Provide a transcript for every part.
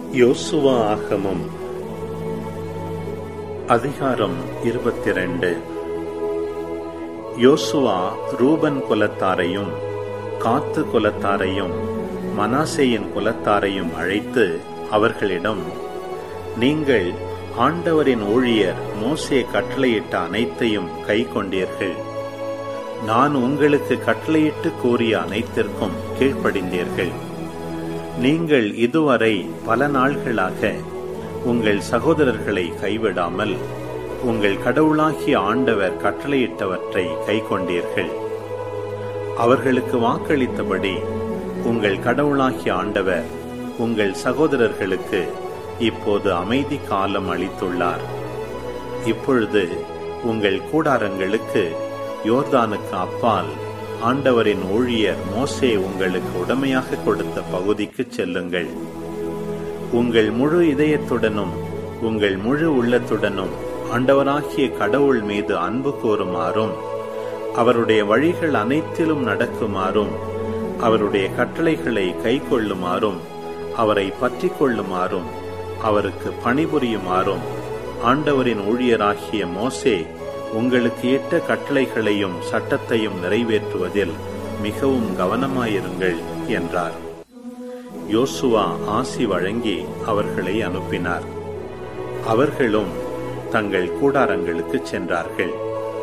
யோசுவா ஆகமம் அதிகாரம் இருபத்தி ரெண்டு யோசுவா ரூபன் குலத்தாரையும் காத்து குலத்தாரையும் மனாசேயின் குலத்தாரையும் அழைத்து அவர்களிடம் நீங்கள் ஆண்டவரின் ஊழியர் மோசே கட்டளையிட்ட அனைத்தையும் கை கொண்டீர்கள் நான் உங்களுக்கு கட்டளையிட்டு கூறிய அனைத்திற்கும் கீழ்ப்படிந்தீர்கள் நீங்கள் இதுவரை பல நாள்களாக உங்கள் சகோதரர்களை கைவிடாமல் உங்கள் கடவுளாகிய ஆண்டவர் கட்டளையிட்டவற்றை கைக்கொண்டீர்கள் அவர்களுக்கு வாக்களித்தபடி உங்கள் கடவுளாகிய ஆண்டவர் உங்கள் சகோதரர்களுக்கு இப்போது அமைதி காலம் அளித்துள்ளார் இப்பொழுது உங்கள் கூடாரங்களுக்கு யோர்தானுக்கு அப்பால் ஆண்டவரின் ஊழியர் மோசே உங்களுக்கு உடமையாக கொடுத்த பகுதிக்கு செல்லுங்கள் உங்கள் முழு இதயத்துடனும் உங்கள் முழு உள்ளத்துடனும் ஆண்டவராகிய கடவுள் மீது அன்பு கூறுமாறும் அவருடைய வழிகள் அனைத்திலும் நடக்குமாறும் அவருடைய கட்டளைகளை கைக்கொள்ளுமாறும் அவரை பற்றிக் கொள்ளுமாறும் அவருக்கு பணிபுரியுமாறும் ஆண்டவரின் ஊழியராகிய மோசே உங்களுக்கு இட்ட கட்டளைகளையும் சட்டத்தையும் நிறைவேற்றுவதில் மிகவும் கவனமாயிருங்கள் என்றார் யோசுவா ஆசி வழங்கி அவர்களை அனுப்பினார் அவர்களும் தங்கள் கூடாரங்களுக்கு சென்றார்கள்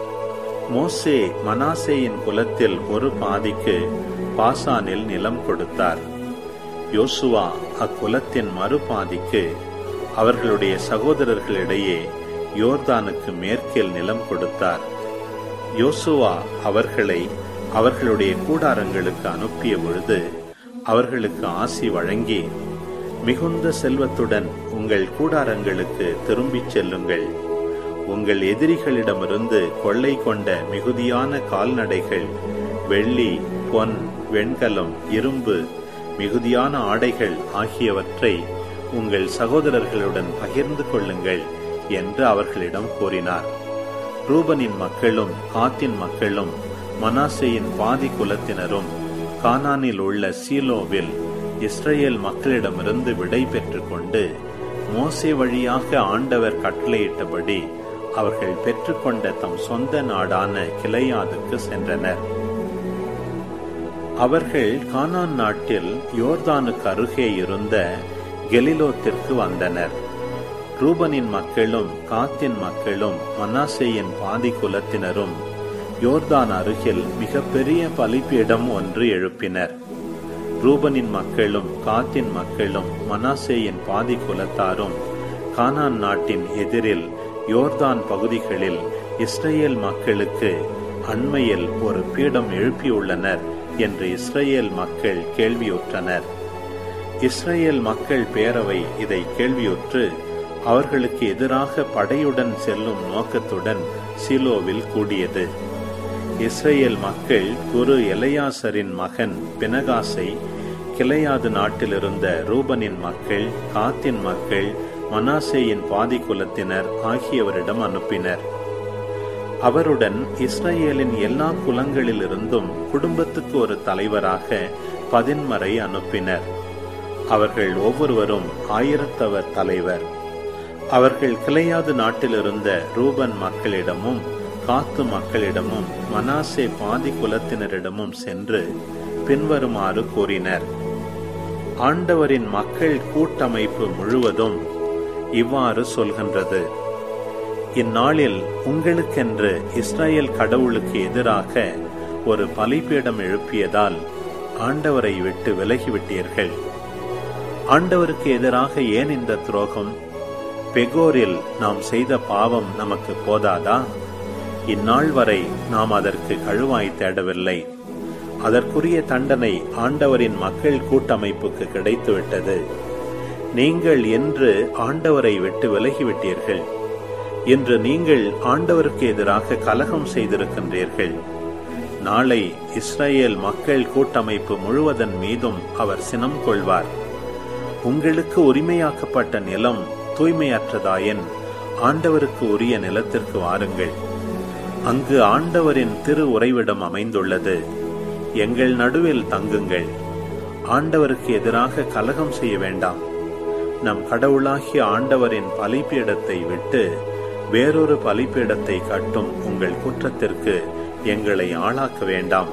மோசே மனாசேயின் குலத்தில் ஒரு பாதிக்கு பாசானில் நிலம் கொடுத்தார் யோசுவா அக்குலத்தின் மறுபாதிக்கு அவர்களுடைய சகோதரர்களிடையே யோர்தானுக்கு மேற்கில் நிலம் கொடுத்தார் யோசுவா அவர்களை அவர்களுடைய கூடாரங்களுக்கு அனுப்பிய பொழுது அவர்களுக்கு ஆசி வழங்கி மிகுந்த செல்வத்துடன் உங்கள் கூடாரங்களுக்கு திரும்பிச் செல்லுங்கள் உங்கள் எதிரிகளிடமிருந்து கொள்ளை கொண்ட மிகுதியான கால்நடைகள் வெள்ளி பொன் வெண்கலம் இரும்பு மிகுதியான ஆடைகள் ஆகியவற்றை உங்கள் சகோதரர்களுடன் பகிர்ந்து கொள்ளுங்கள் என்று அவர்களிடம் கூறினார் ரூபனின் மக்களும் காத்தின் மக்களும் மனாசேயின் பாதி குலத்தினரும் கானானில் உள்ள சீலோவில் இஸ்ரேல் மக்களிடமிருந்து விடை பெற்றுக் கொண்டு மோசே வழியாக ஆண்டவர் கட்டளையிட்டபடி அவர்கள் பெற்றுக்கொண்ட தம் சொந்த நாடான கிளையாதுக்கு சென்றனர் அவர்கள் கானான் நாட்டில் யோர்தானுக்கு அருகே இருந்த கெலிலோத்திற்கு வந்தனர் ரூபனின் மக்களும் காத்தின் மக்களும் மனாசேயின் பாதி குலத்தினரும் யோர்தான் அருகில் மிகப்பெரிய பலிப்பீடம் ஒன்று எழுப்பினர் ரூபனின் மக்களும் காத்தின் மக்களும் மனாசேயின் பாதி குலத்தாரும் கானான் நாட்டின் எதிரில் யோர்தான் பகுதிகளில் இஸ்ரேல் மக்களுக்கு அண்மையில் ஒரு பீடம் எழுப்பியுள்ளனர் என்று இஸ்ரேல் மக்கள் கேள்வியுற்றனர் இஸ்ரேல் மக்கள் பேரவை இதை கேள்வியுற்று அவர்களுக்கு எதிராக படையுடன் செல்லும் நோக்கத்துடன் சிலோவில் கூடியது இஸ்ரேல் மக்கள் குரு எலையாசரின் மகன் பினகாசை கிளையாது நாட்டிலிருந்த ரூபனின் மக்கள் காத்தின் மக்கள் மனாசேயின் பாதி குலத்தினர் ஆகியவரிடம் அனுப்பினர் அவருடன் இஸ்ரேலின் எல்லா குலங்களிலிருந்தும் குடும்பத்துக்கு ஒரு தலைவராக பதின்மரை அனுப்பினர் அவர்கள் ஒவ்வொருவரும் ஆயிரத்தவர் தலைவர் அவர்கள் கிளையாது நாட்டிலிருந்த ரூபன் மக்களிடமும் காத்து மக்களிடமும் மனாசே பாதி குலத்தினரிடமும் சென்று பின்வருமாறு கூறினர் ஆண்டவரின் மக்கள் கூட்டமைப்பு முழுவதும் இவ்வாறு சொல்கின்றது இந்நாளில் உங்களுக்கென்று இஸ்ரேல் கடவுளுக்கு எதிராக ஒரு பலிபீடம் எழுப்பியதால் ஆண்டவரை விட்டு விலகிவிட்டீர்கள் ஆண்டவருக்கு எதிராக ஏன் இந்த துரோகம் பெகோரில் நாம் செய்த பாவம் நமக்கு போதாதா இந்நாள் வரை நாம் அதற்கு கழுவாய் தேடவில்லை அதற்குரிய தண்டனை ஆண்டவரின் மக்கள் கூட்டமைப்புக்கு கிடைத்துவிட்டது நீங்கள் என்று ஆண்டவரை விட்டு விலகிவிட்டீர்கள் இன்று நீங்கள் ஆண்டவருக்கு எதிராக கலகம் செய்திருக்கின்றீர்கள் நாளை இஸ்ரேல் மக்கள் கூட்டமைப்பு முழுவதன் மீதும் அவர் சினம் கொள்வார் உங்களுக்கு உரிமையாக்கப்பட்ட நிலம் தூய்மையற்றதாயின் ஆண்டவருக்கு உரிய நிலத்திற்கு வாருங்கள் அங்கு ஆண்டவரின் திரு உறைவிடம் அமைந்துள்ளது எங்கள் நடுவில் தங்குங்கள் ஆண்டவருக்கு எதிராக கலகம் செய்ய வேண்டாம் நம் கடவுளாகிய ஆண்டவரின் பலிபீடத்தை விட்டு வேறொரு பலிபீடத்தை கட்டும் உங்கள் குற்றத்திற்கு எங்களை ஆளாக்க வேண்டாம்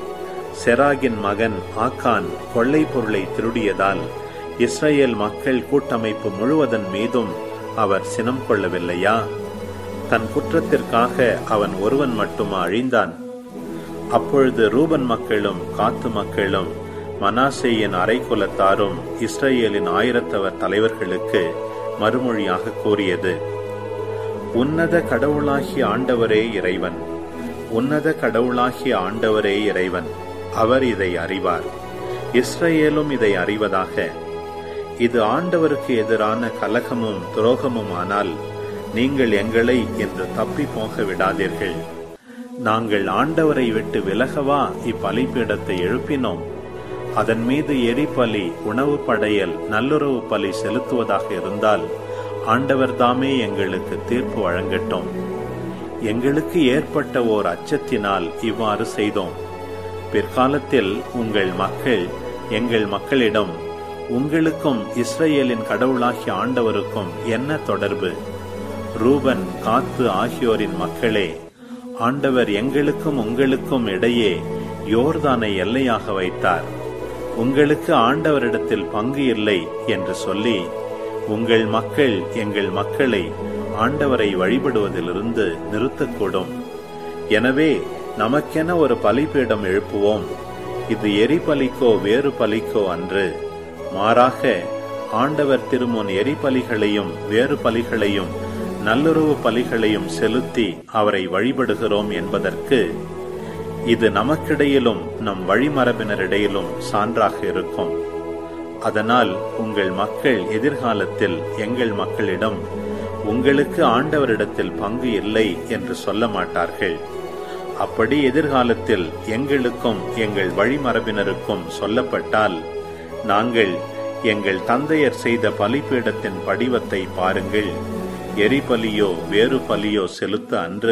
செராகின் மகன் ஆக்கான் கொள்ளை பொருளை திருடியதால் இஸ்ரேல் மக்கள் கூட்டமைப்பு முழுவதன் மீதும் அவர் சினம் கொள்ளவில்லையா தன் குற்றத்திற்காக அவன் ஒருவன் மட்டுமா அழிந்தான் அப்பொழுது ரூபன் மக்களும் காத்து மக்களும் மனாசேயின் அரைக்குலத்தாரும் இஸ்ரேலின் ஆயிரத்தவர் தலைவர்களுக்கு மறுமொழியாக கூறியது உன்னத கடவுளாகிய ஆண்டவரே இறைவன் உன்னத கடவுளாகிய ஆண்டவரே இறைவன் அவர் இதை அறிவார் இஸ்ரேலும் இதை அறிவதாக இது ஆண்டவருக்கு எதிரான கலகமும் துரோகமும் ஆனால் நீங்கள் எங்களை என்று தப்பி போக விடாதீர்கள் நாங்கள் ஆண்டவரை விட்டு விலகவா இப்பலிப்பீடத்தை எழுப்பினோம் அதன் மீது எரிபலி உணவு படையல் நல்லுறவு பலி செலுத்துவதாக இருந்தால் ஆண்டவர் தாமே எங்களுக்கு தீர்ப்பு வழங்கட்டும் எங்களுக்கு ஏற்பட்ட ஓர் அச்சத்தினால் இவ்வாறு செய்தோம் பிற்காலத்தில் உங்கள் மக்கள் எங்கள் மக்களிடம் உங்களுக்கும் இஸ்ரேலின் கடவுளாகிய ஆண்டவருக்கும் என்ன தொடர்பு ரூபன் காத்து ஆகியோரின் மக்களே ஆண்டவர் எங்களுக்கும் உங்களுக்கும் இடையே யோர்தானை எல்லையாக வைத்தார் உங்களுக்கு ஆண்டவரிடத்தில் பங்கு இல்லை என்று சொல்லி உங்கள் மக்கள் எங்கள் மக்களை ஆண்டவரை வழிபடுவதிலிருந்து நிறுத்தக்கூடும் எனவே நமக்கென ஒரு பலிபீடம் எழுப்புவோம் இது எரிபலிக்கோ வேறு பலிக்கோ அன்று மாறாக ஆண்டவர் திருமுன் எரிபலிகளையும் வேறு பலிகளையும் நல்லுறவு பலிகளையும் செலுத்தி அவரை வழிபடுகிறோம் என்பதற்கு இது நமக்கிடையிலும் நம் வழிமரபினரிடையிலும் சான்றாக இருக்கும் அதனால் உங்கள் மக்கள் எதிர்காலத்தில் எங்கள் மக்களிடம் உங்களுக்கு ஆண்டவரிடத்தில் பங்கு இல்லை என்று சொல்ல மாட்டார்கள் அப்படி எதிர்காலத்தில் எங்களுக்கும் எங்கள் வழிமரபினருக்கும் சொல்லப்பட்டால் நாங்கள் எங்கள் தந்தையர் செய்த பலிபீடத்தின் படிவத்தை பாருங்கள் எரிபலியோ வேறு பலியோ செலுத்த அன்று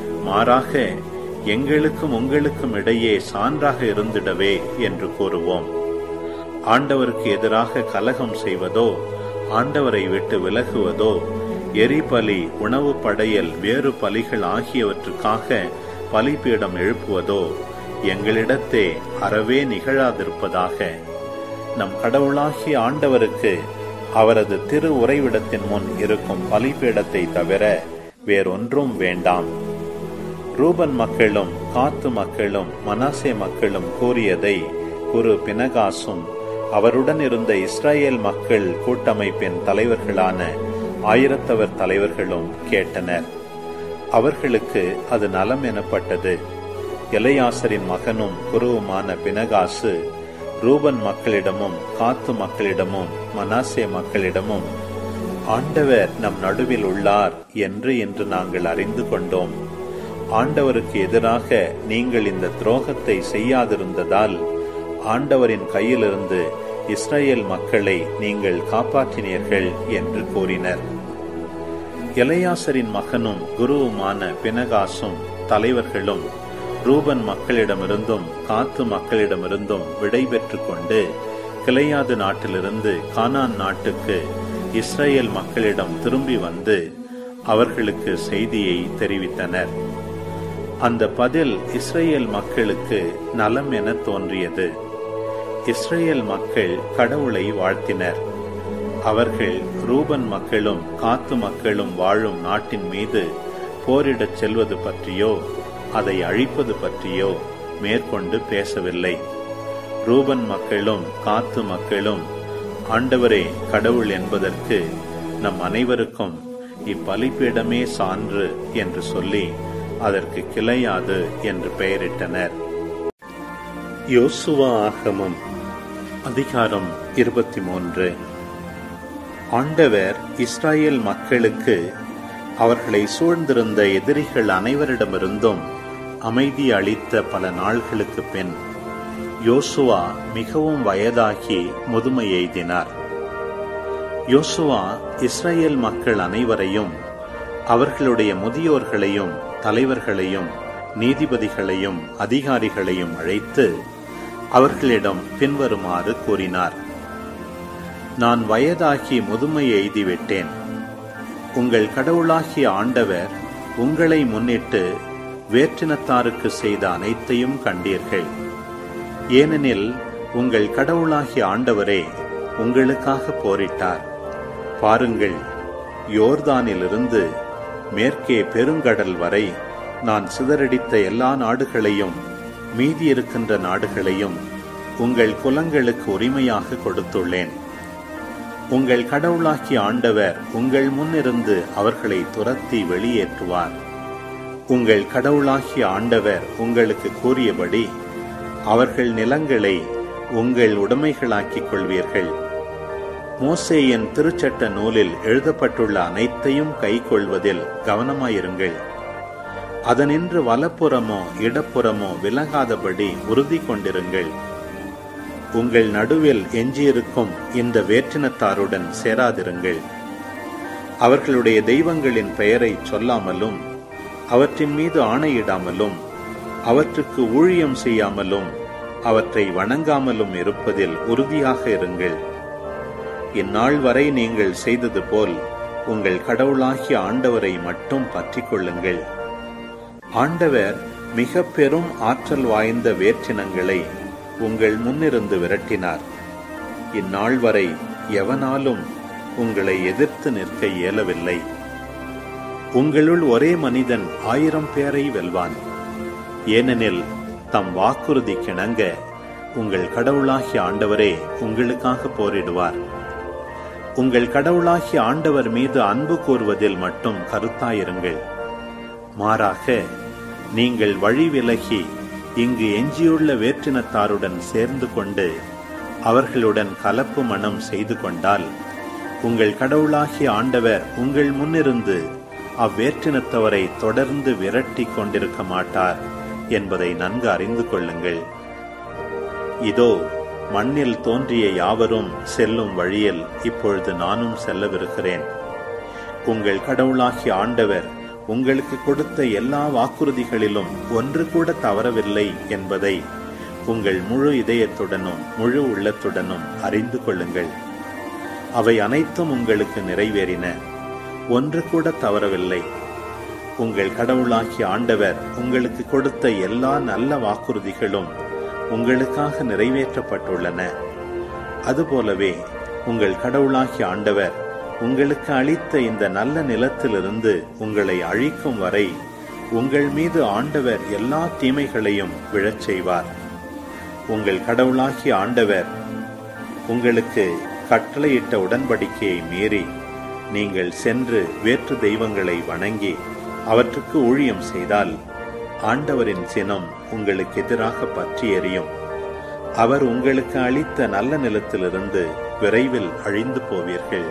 மாறாக எங்களுக்கும் உங்களுக்கும் இடையே சான்றாக இருந்திடவே என்று கூறுவோம் ஆண்டவருக்கு எதிராக கலகம் செய்வதோ ஆண்டவரை விட்டு விலகுவதோ எரிபலி உணவு படையல் வேறு பலிகள் ஆகியவற்றுக்காக பலிபீடம் எழுப்புவதோ எங்களிடத்தே அறவே நிகழாதிருப்பதாக நம் கடவுளாகிய ஆண்டவருக்கு அவரது திரு உறைவிடத்தின் முன் இருக்கும் பலிபீடத்தை தவிர வேறொன்றும் வேண்டாம் ரூபன் மக்களும் காத்து மக்களும் மனாசே மக்களும் கூறியதை குரு பினகாசும் அவருடன் இருந்த இஸ்ரேல் மக்கள் கூட்டமைப்பின் தலைவர்களான ஆயிரத்தவர் தலைவர்களும் கேட்டனர் அவர்களுக்கு அது நலம் எனப்பட்டது எலையாசரின் மகனும் குருவுமான பினகாசு ரூபன் மக்களிடமும் காத்து மக்களிடமும் மனாசே மக்களிடமும் ஆண்டவர் நம் நடுவில் உள்ளார் என்று இன்று நாங்கள் அறிந்து கொண்டோம் ஆண்டவருக்கு எதிராக நீங்கள் இந்த துரோகத்தை செய்யாதிருந்ததால் ஆண்டவரின் கையிலிருந்து இஸ்ரேல் மக்களை நீங்கள் காப்பாற்றினீர்கள் என்று கூறினர் எலையாசரின் மகனும் குருவுமான பினகாசும் தலைவர்களும் ரூபன் மக்களிடமிருந்தும் காத்து மக்களிடமிருந்தும் விடை பெற்றுக் கொண்டு கிளையாது நாட்டிலிருந்து கானான் நாட்டுக்கு இஸ்ரேல் மக்களிடம் திரும்பி வந்து அவர்களுக்கு செய்தியை தெரிவித்தனர் அந்த பதில் இஸ்ரேல் மக்களுக்கு நலம் என தோன்றியது இஸ்ரேல் மக்கள் கடவுளை வாழ்த்தினர் அவர்கள் ரூபன் மக்களும் காத்து மக்களும் வாழும் நாட்டின் மீது போரிடச் செல்வது பற்றியோ அதை அழிப்பது பற்றியோ மேற்கொண்டு பேசவில்லை ரூபன் மக்களும் காத்து மக்களும் ஆண்டவரே கடவுள் என்பதற்கு நம் அனைவருக்கும் இப்பலிப்பீடமே சான்று என்று சொல்லி அதற்கு கிளையாது என்று பெயரிட்டனர் யோசுவா ஆகமம் அதிகாரம் இருபத்தி மூன்று ஆண்டவர் இஸ்ராயேல் மக்களுக்கு அவர்களை சூழ்ந்திருந்த எதிரிகள் அனைவரிடமிருந்தும் அமைதி அளித்த பல நாள்களுக்கு பின் யோசுவா மிகவும் வயதாகி முதுமை எய்தினார் யோசுவா இஸ்ரேல் மக்கள் அனைவரையும் அவர்களுடைய முதியோர்களையும் தலைவர்களையும் நீதிபதிகளையும் அதிகாரிகளையும் அழைத்து அவர்களிடம் பின்வருமாறு கூறினார் நான் வயதாகி முதுமை எய்திவிட்டேன் உங்கள் கடவுளாகிய ஆண்டவர் உங்களை முன்னிட்டு வேற்றினத்தாருக்கு செய்த அனைத்தையும் கண்டீர்கள் ஏனெனில் உங்கள் கடவுளாகிய ஆண்டவரே உங்களுக்காக போரிட்டார் பாருங்கள் யோர்தானிலிருந்து மேற்கே பெருங்கடல் வரை நான் சிதறடித்த எல்லா நாடுகளையும் மீதி இருக்கின்ற நாடுகளையும் உங்கள் குலங்களுக்கு உரிமையாக கொடுத்துள்ளேன் உங்கள் கடவுளாகிய ஆண்டவர் உங்கள் முன்னிருந்து அவர்களை துரத்தி வெளியேற்றுவார் உங்கள் கடவுளாகிய ஆண்டவர் உங்களுக்கு கூறியபடி அவர்கள் நிலங்களை உங்கள் உடைமைகளாக்கிக் கொள்வீர்கள் மோசேயின் திருச்சட்ட நூலில் எழுதப்பட்டுள்ள அனைத்தையும் கைக்கொள்வதில் கவனமாயிருங்கள் அதனின்று வலப்புறமோ இடப்புறமோ விலகாதபடி உறுதி கொண்டிருங்கள் உங்கள் நடுவில் எஞ்சியிருக்கும் இந்த வேற்றினத்தாருடன் சேராதிருங்கள் அவர்களுடைய தெய்வங்களின் பெயரை சொல்லாமலும் அவற்றின் மீது ஆணையிடாமலும் அவற்றுக்கு ஊழியம் செய்யாமலும் அவற்றை வணங்காமலும் இருப்பதில் உறுதியாக இருங்கள் இந்நாள் வரை நீங்கள் செய்தது போல் உங்கள் கடவுளாகிய ஆண்டவரை மட்டும் பற்றிக் கொள்ளுங்கள் ஆண்டவர் மிக பெரும் ஆற்றல் வாய்ந்த வேற்றினங்களை உங்கள் முன்னிருந்து விரட்டினார் இந்நாள் வரை எவனாலும் உங்களை எதிர்த்து நிற்க இயலவில்லை உங்களுள் ஒரே மனிதன் ஆயிரம் பேரை வெல்வான் ஏனெனில் தம் வாக்குறுதி கிணங்க உங்கள் கடவுளாகிய ஆண்டவரே உங்களுக்காக போரிடுவார் உங்கள் கடவுளாகிய ஆண்டவர் மீது அன்பு கூறுவதில் மட்டும் கருத்தாயிருங்கள் மாறாக நீங்கள் வழி விலகி இங்கு எஞ்சியுள்ள வேற்றினத்தாருடன் சேர்ந்து கொண்டு அவர்களுடன் கலப்பு மனம் செய்து கொண்டால் உங்கள் கடவுளாகிய ஆண்டவர் உங்கள் முன்னிருந்து அவ்வேற்றினத்தவரை தொடர்ந்து விரட்டி கொண்டிருக்க மாட்டார் என்பதை நன்கு அறிந்து கொள்ளுங்கள் இதோ மண்ணில் தோன்றிய யாவரும் செல்லும் வழியில் இப்பொழுது நானும் செல்லவிருக்கிறேன் உங்கள் கடவுளாகிய ஆண்டவர் உங்களுக்கு கொடுத்த எல்லா வாக்குறுதிகளிலும் ஒன்று கூட தவறவில்லை என்பதை உங்கள் முழு இதயத்துடனும் முழு உள்ளத்துடனும் அறிந்து கொள்ளுங்கள் அவை அனைத்தும் உங்களுக்கு நிறைவேறின ஒன்று கூட தவறவில்லை உங்கள் கடவுளாகிய ஆண்டவர் உங்களுக்கு கொடுத்த எல்லா நல்ல வாக்குறுதிகளும் உங்களுக்காக நிறைவேற்றப்பட்டுள்ளன அதுபோலவே உங்கள் கடவுளாகிய ஆண்டவர் உங்களுக்கு அளித்த இந்த நல்ல நிலத்திலிருந்து உங்களை அழிக்கும் வரை உங்கள் மீது ஆண்டவர் எல்லா தீமைகளையும் விழச் செய்வார் உங்கள் கடவுளாகிய ஆண்டவர் உங்களுக்கு கட்டளையிட்ட உடன்படிக்கையை மீறி நீங்கள் சென்று வேற்று தெய்வங்களை வணங்கி அவற்றுக்கு ஊழியம் செய்தால் ஆண்டவரின் சினம் உங்களுக்கு எதிராக பற்றி எறியும் அவர் உங்களுக்கு அளித்த நல்ல நிலத்திலிருந்து விரைவில் அழிந்து போவீர்கள்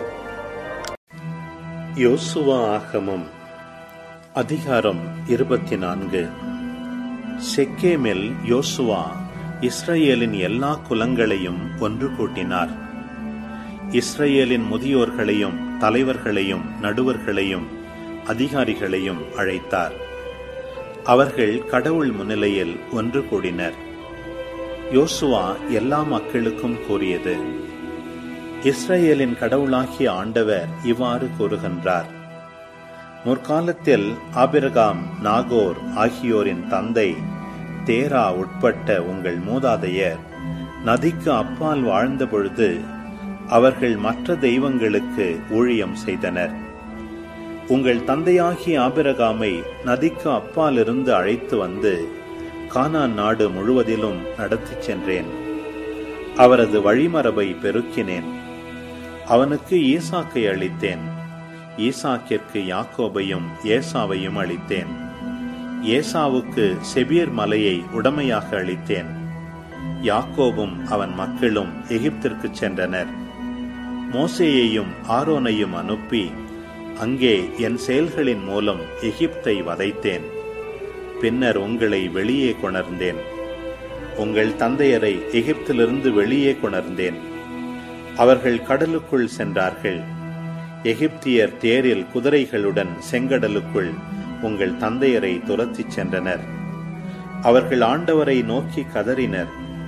யோசுவா ஆகமம் அதிகாரம் இருபத்தி நான்கு செக்கேமில் யோசுவா இஸ்ரேலின் எல்லா குலங்களையும் ஒன்று கூட்டினார் இஸ்ரேலின் முதியோர்களையும் தலைவர்களையும் நடுவர்களையும் அதிகாரிகளையும் அழைத்தார் அவர்கள் கடவுள் முன்னிலையில் ஒன்று கூடினர் யோசுவா எல்லா மக்களுக்கும் கூறியது இஸ்ரேலின் கடவுளாகிய ஆண்டவர் இவ்வாறு கூறுகின்றார் முற்காலத்தில் ஆபிரகாம் நாகோர் ஆகியோரின் தந்தை தேரா உட்பட்ட உங்கள் மூதாதையர் நதிக்கு அப்பால் வாழ்ந்த பொழுது அவர்கள் மற்ற தெய்வங்களுக்கு ஊழியம் செய்தனர் உங்கள் தந்தையாகிய ஆபிரகாமை நதிக்கு அப்பால் இருந்து அழைத்து வந்து கானான் நாடு முழுவதிலும் நடத்திச் சென்றேன் அவரது வழிமரபை பெருக்கினேன் அவனுக்கு ஈசாக்கை அளித்தேன் ஈசாக்கிற்கு யாக்கோபையும் ஏசாவையும் அளித்தேன் ஏசாவுக்கு செபியர் மலையை உடமையாக அளித்தேன் யாக்கோபும் அவன் மக்களும் எகிப்திற்கு சென்றனர் மோசேயையும் ஆரோனையும் அனுப்பி அங்கே என் செயல்களின் மூலம் எகிப்தை வதைத்தேன் பின்னர் உங்களை வெளியே கொணர்ந்தேன் உங்கள் தந்தையரை எகிப்திலிருந்து வெளியே கொணர்ந்தேன் அவர்கள் கடலுக்குள் சென்றார்கள் எகிப்தியர் தேரில் குதிரைகளுடன் செங்கடலுக்குள் உங்கள் தந்தையரை துரத்திச் சென்றனர் அவர்கள் ஆண்டவரை நோக்கி கதறினர்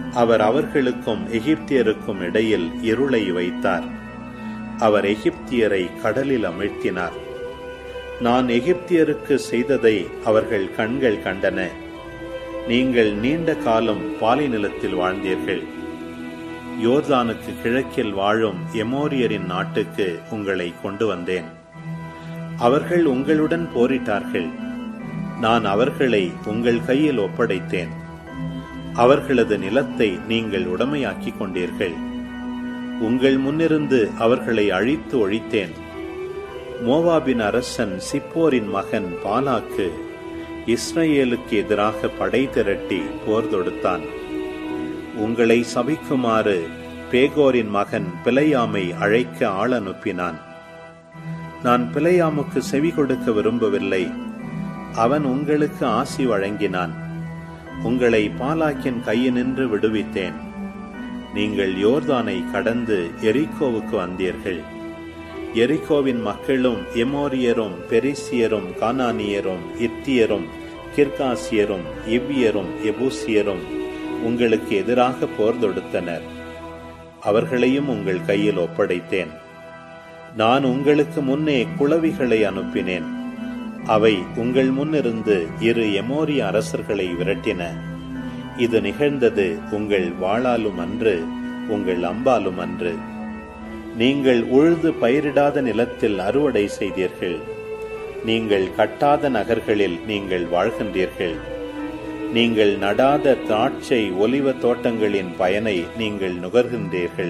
அவர் அவர்களுக்கும் எகிப்தியருக்கும் இடையில் இருளை வைத்தார் அவர் எகிப்தியரை கடலில் அமிழ்த்தினார் நான் எகிப்தியருக்கு செய்ததை அவர்கள் கண்கள் கண்டன நீங்கள் நீண்ட காலம் பாலை நிலத்தில் வாழ்ந்தீர்கள் யோர்தானுக்கு கிழக்கில் வாழும் எமோரியரின் நாட்டுக்கு உங்களை கொண்டு வந்தேன் அவர்கள் உங்களுடன் போரிட்டார்கள் நான் அவர்களை உங்கள் கையில் ஒப்படைத்தேன் அவர்களது நிலத்தை நீங்கள் உடமையாக்கிக் கொண்டீர்கள் உங்கள் முன்னிருந்து அவர்களை அழித்து ஒழித்தேன் மோவாபின் அரசன் சிப்போரின் மகன் பாலாக்கு இஸ்ரேலுக்கு எதிராக படை திரட்டி போர் தொடுத்தான் உங்களை சபிக்குமாறு பேகோரின் மகன் பிழையாமை அழைக்க ஆள் அனுப்பினான் நான் பிழையாமுக்கு செவி கொடுக்க விரும்பவில்லை அவன் உங்களுக்கு ஆசி வழங்கினான் உங்களை பாலாக்கின் கையினின்று விடுவித்தேன் நீங்கள் யோர்தானை கடந்து எரிக்கோவுக்கு வந்தீர்கள் எரிக்கோவின் மக்களும் எமோரியரும் பெரிசியரும் கானானியரும் இத்தியரும் கிர்காசியரும் இவ்வியரும் எபூசியரும் உங்களுக்கு எதிராக போர் தொடுத்தனர் அவர்களையும் உங்கள் கையில் ஒப்படைத்தேன் நான் உங்களுக்கு முன்னே குளவிகளை அனுப்பினேன் அவை உங்கள் முன்னிருந்து இரு எமோரிய அரசர்களை விரட்டின இது நிகழ்ந்தது உங்கள் வாளாலும் அன்று உங்கள் அம்பாலும் அன்று நீங்கள் உழுது பயிரிடாத நிலத்தில் அறுவடை செய்தீர்கள் நீங்கள் கட்டாத நகர்களில் நீங்கள் வாழ்கின்றீர்கள் நீங்கள் நடாத திராட்சை ஒலிவ தோட்டங்களின் பயனை நீங்கள் நுகர்கின்றீர்கள்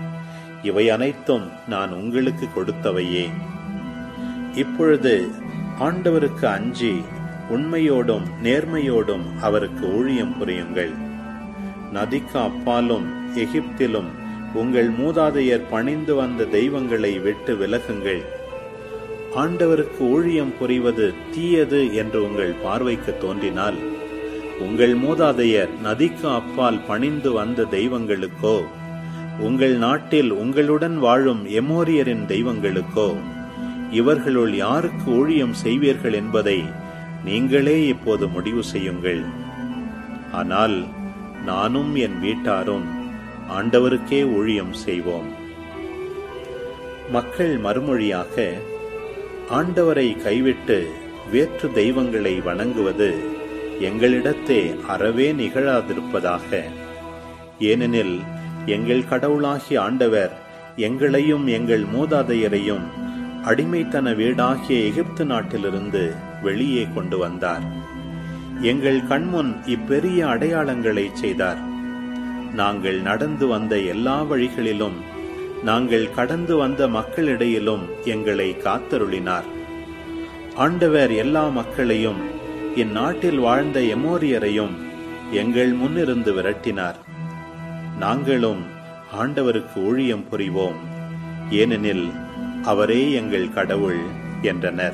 இவை அனைத்தும் நான் உங்களுக்கு கொடுத்தவையே இப்பொழுது ஆண்டவருக்கு அஞ்சி உண்மையோடும் நேர்மையோடும் அவருக்கு ஊழியம் புரியுங்கள் நதிக்கு அப்பாலும் எகிப்திலும் உங்கள் மூதாதையர் பணிந்து வந்த தெய்வங்களை விட்டு விலகுங்கள் ஆண்டவருக்கு ஊழியம் புரிவது தீயது என்று உங்கள் பார்வைக்கு தோன்றினால் உங்கள் மூதாதையர் நதிக்கு அப்பால் பணிந்து வந்த தெய்வங்களுக்கோ உங்கள் நாட்டில் உங்களுடன் வாழும் எமோரியரின் தெய்வங்களுக்கோ இவர்களுள் யாருக்கு ஊழியம் செய்வீர்கள் என்பதை நீங்களே இப்போது முடிவு செய்யுங்கள் ஆனால் நானும் என் வீட்டாரும் ஆண்டவருக்கே ஊழியம் செய்வோம் மக்கள் மறுமொழியாக ஆண்டவரை கைவிட்டு வேற்று தெய்வங்களை வணங்குவது எங்களிடத்தே அறவே நிகழாதிருப்பதாக ஏனெனில் எங்கள் கடவுளாகிய ஆண்டவர் எங்களையும் எங்கள் மூதாதையரையும் அடிமைத்தன வீடாகிய எகிப்து நாட்டிலிருந்து வெளியே கொண்டு வந்தார் எங்கள் கண்முன் இப்பெரிய அடையாளங்களை செய்தார் நாங்கள் நடந்து வந்த எல்லா வழிகளிலும் நாங்கள் கடந்து வந்த மக்களிடையிலும் எங்களை காத்தருளினார் ஆண்டவர் எல்லா மக்களையும் இந்நாட்டில் வாழ்ந்த எமோரியரையும் எங்கள் முன்னிருந்து விரட்டினார் நாங்களும் ஆண்டவருக்கு ஊழியம் புரிவோம் ஏனெனில் அவரே எங்கள் கடவுள் என்றனர்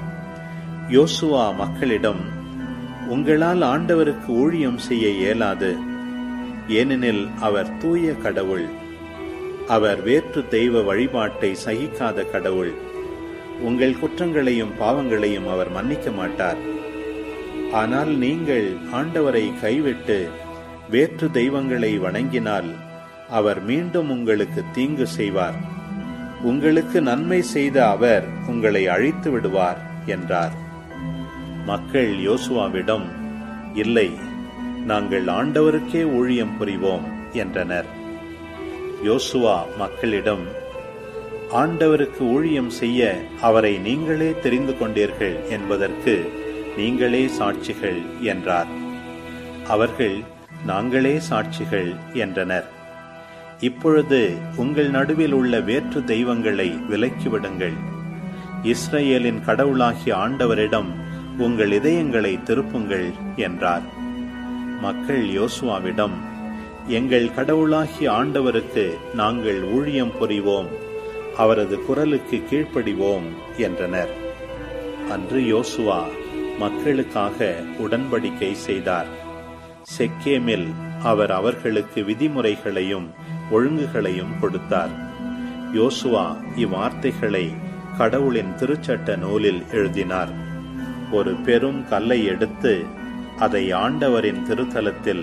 யோசுவா மக்களிடம் உங்களால் ஆண்டவருக்கு ஊழியம் செய்ய இயலாது ஏனெனில் அவர் தூய கடவுள் அவர் வேற்று தெய்வ வழிபாட்டை சகிக்காத கடவுள் உங்கள் குற்றங்களையும் பாவங்களையும் அவர் மன்னிக்க மாட்டார் ஆனால் நீங்கள் ஆண்டவரை கைவிட்டு வேற்று தெய்வங்களை வணங்கினால் அவர் மீண்டும் உங்களுக்கு தீங்கு செய்வார் உங்களுக்கு நன்மை செய்த அவர் உங்களை அழித்து விடுவார் என்றார் மக்கள் யோசுவாவிடம் இல்லை நாங்கள் ஆண்டவருக்கே ஊழியம் புரிவோம் என்றனர் யோசுவா மக்களிடம் ஆண்டவருக்கு ஊழியம் செய்ய அவரை நீங்களே தெரிந்து கொண்டீர்கள் என்பதற்கு நீங்களே சாட்சிகள் என்றார் அவர்கள் நாங்களே சாட்சிகள் என்றனர் இப்பொழுது உங்கள் நடுவில் உள்ள வேற்று தெய்வங்களை விலக்கிவிடுங்கள் இஸ்ரேலின் கடவுளாகிய ஆண்டவரிடம் உங்கள் இதயங்களை திருப்புங்கள் என்றார் மக்கள் யோசுவாவிடம் எங்கள் கடவுளாகிய ஆண்டவருக்கு நாங்கள் ஊழியம் புரிவோம் அவரது குரலுக்கு கீழ்ப்படிவோம் என்றனர் அன்று யோசுவா மக்களுக்காக உடன்படிக்கை செய்தார் செக்கேமில் அவர் அவர்களுக்கு விதிமுறைகளையும் ஒழுங்குகளையும் கொடுத்தார் யோசுவா இவ்வார்த்தைகளை கடவுளின் திருச்சட்ட நூலில் எழுதினார் ஒரு பெரும் கல்லை எடுத்து அதை ஆண்டவரின் திருத்தலத்தில்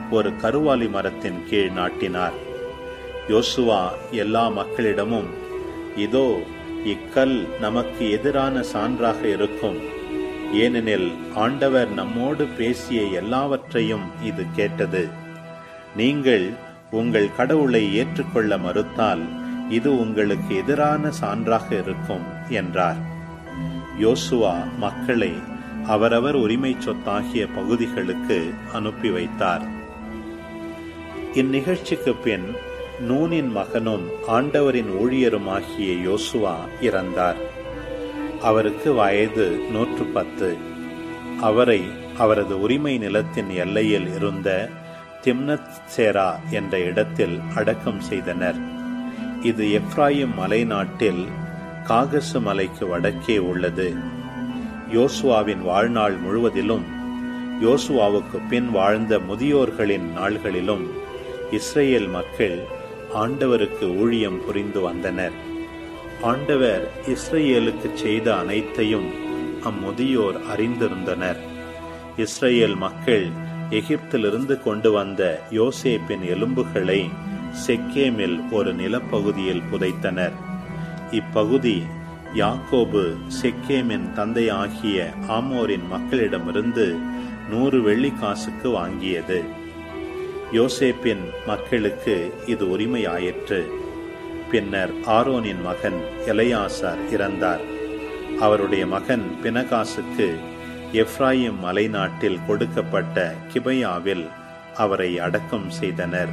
ஒரு கருவாலி மரத்தின் கீழ் நாட்டினார் யோசுவா எல்லா மக்களிடமும் இதோ இக்கல் நமக்கு எதிரான சான்றாக இருக்கும் ஏனெனில் ஆண்டவர் நம்மோடு பேசிய எல்லாவற்றையும் இது கேட்டது நீங்கள் உங்கள் கடவுளை ஏற்றுக்கொள்ள மறுத்தால் இது உங்களுக்கு எதிரான சான்றாக இருக்கும் என்றார் யோசுவா மக்களை அவரவர் உரிமை சொத்தாகிய பகுதிகளுக்கு அனுப்பி வைத்தார் இந்நிகழ்ச்சிக்கு பின் நூனின் மகனும் ஆண்டவரின் ஊழியருமாகிய யோசுவா இறந்தார் அவருக்கு வயது நூற்று பத்து அவரை அவரது உரிமை நிலத்தின் எல்லையில் இருந்த திம்னத் சேரா என்ற இடத்தில் அடக்கம் செய்தனர் இது எப்ராயிம் மலை நாட்டில் காகசு மலைக்கு வடக்கே உள்ளது யோசுவாவின் வாழ்நாள் முழுவதிலும் யோசுவாவுக்கு பின் வாழ்ந்த முதியோர்களின் நாள்களிலும் இஸ்ரேல் மக்கள் ஆண்டவருக்கு ஊழியம் புரிந்து வந்தனர் ஆண்டவர் இஸ்ரேலுக்கு செய்த அனைத்தையும் அம்முதியோர் அறிந்திருந்தனர் இஸ்ரேல் மக்கள் எகிப்திலிருந்து கொண்டு வந்த யோசேப்பின் எலும்புகளை செக்கேமில் ஒரு நிலப்பகுதியில் புதைத்தனர் இப்பகுதி யாக்கோபு செக்கேமின் தந்தையாகிய ஆமோரின் மக்களிடமிருந்து நூறு வெள்ளிக்காசுக்கு வாங்கியது யோசேப்பின் மக்களுக்கு இது உரிமையாயிற்று பின்னர் ஆரோனின் மகன் எலையாசார் இறந்தார் அவருடைய மகன் பினகாசுக்கு எப்ராயிம் மலைநாட்டில் கொடுக்கப்பட்ட கிபையாவில் அவரை அடக்கம் செய்தனர்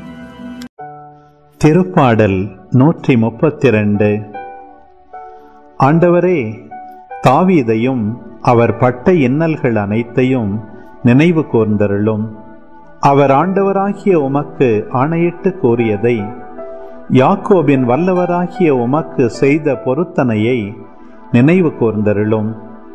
திருப்பாடல் நூற்றி முப்பத்தி ரெண்டு ஆண்டவரே தாவீதையும் அவர் பட்ட இன்னல்கள் அனைத்தையும் நினைவு கூர்ந்தருளும் அவர் ஆண்டவராகிய உமக்கு ஆணையிட்டு கூறியதை யாக்கோபின் வல்லவராகிய உமக்கு செய்த பொருத்தனையை நினைவு கூர்ந்தருளும்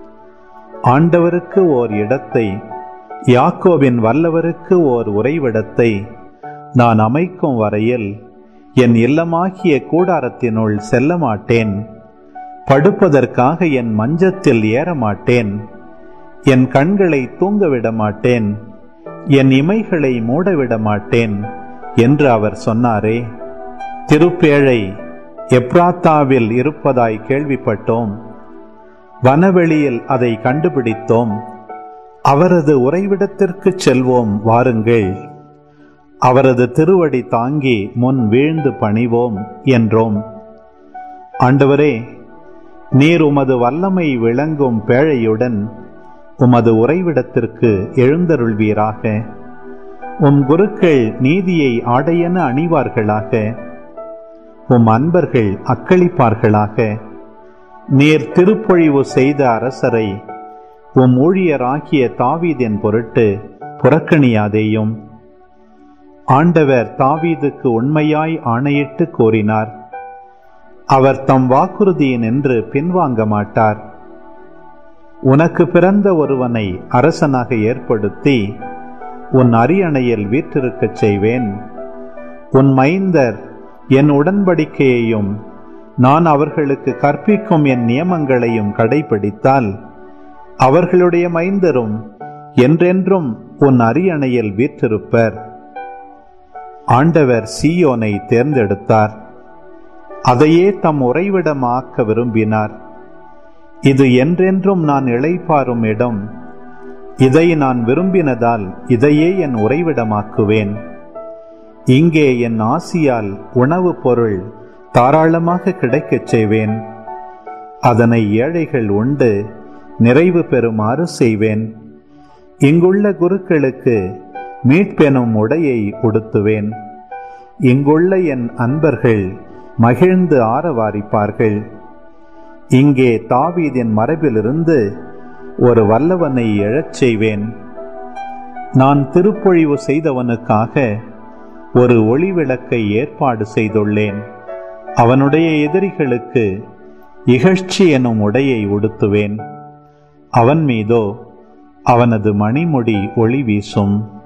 ஆண்டவருக்கு ஓர் இடத்தை யாக்கோபின் வல்லவருக்கு ஓர் உறைவிடத்தை நான் அமைக்கும் வரையில் என் இல்லமாகிய கூடாரத்தினுள் செல்ல மாட்டேன் படுப்பதற்காக என் மஞ்சத்தில் ஏற மாட்டேன் என் கண்களை தூங்கவிட மாட்டேன் என் இமைகளை மூடவிட மாட்டேன் என்று அவர் சொன்னாரே திருப்பேழை எப்ராத்தாவில் இருப்பதாய் கேள்விப்பட்டோம் வனவெளியில் அதை கண்டுபிடித்தோம் அவரது உறைவிடத்திற்கு செல்வோம் வாருங்கள் அவரது திருவடி தாங்கி முன் வீழ்ந்து பணிவோம் என்றோம் ஆண்டவரே நீர் உமது வல்லமை விளங்கும் பேழையுடன் உமது உறைவிடத்திற்கு எழுந்தருள்வீராக உம் குருக்கள் நீதியை ஆடையென அணிவார்களாக உம் அன்பர்கள் அக்களிப்பார்களாக நீர் திருப்பொழிவு செய்த அரசரை உம் ஊழியராகிய தாவீதின் பொருட்டு புறக்கணியாதேயும் ஆண்டவர் தாவீதுக்கு உண்மையாய் ஆணையிட்டு கோரினார் அவர் தம் வாக்குறுதியினின்று பின்வாங்க மாட்டார் உனக்கு பிறந்த ஒருவனை அரசனாக ஏற்படுத்தி உன் அரியணையில் வீற்றிருக்கச் செய்வேன் உன் மைந்தர் என் உடன்படிக்கையையும் நான் அவர்களுக்கு கற்பிக்கும் என் நியமங்களையும் கடைபிடித்தால் அவர்களுடைய மைந்தரும் என்றென்றும் உன் அரியணையில் வீற்றிருப்பர் ஆண்டவர் சீயோனை தேர்ந்தெடுத்தார் அதையே தம் உறைவிடமாக்க விரும்பினார் இது என்றென்றும் நான் இளைப்பாரும் இடம் இதை நான் விரும்பினதால் இதையே என் உறைவிடமாக்குவேன் இங்கே என் ஆசியால் உணவுப் பொருள் தாராளமாக கிடைக்கச் செய்வேன் அதனை ஏழைகள் உண்டு நிறைவு பெறுமாறு செய்வேன் இங்குள்ள குருக்களுக்கு மீட்பெனும் உடையை உடுத்துவேன் இங்குள்ள என் அன்பர்கள் மகிழ்ந்து ஆரவாரிப்பார்கள் இங்கே தாவீதின் மரபிலிருந்து ஒரு வல்லவனை எழச் செய்வேன் நான் திருப்பொழிவு செய்தவனுக்காக ஒரு ஒளி விளக்கை ஏற்பாடு செய்துள்ளேன் அவனுடைய எதிரிகளுக்கு இகழ்ச்சி எனும் உடையை உடுத்துவேன் அவன் மீதோ அவனது மணிமுடி ஒளி வீசும்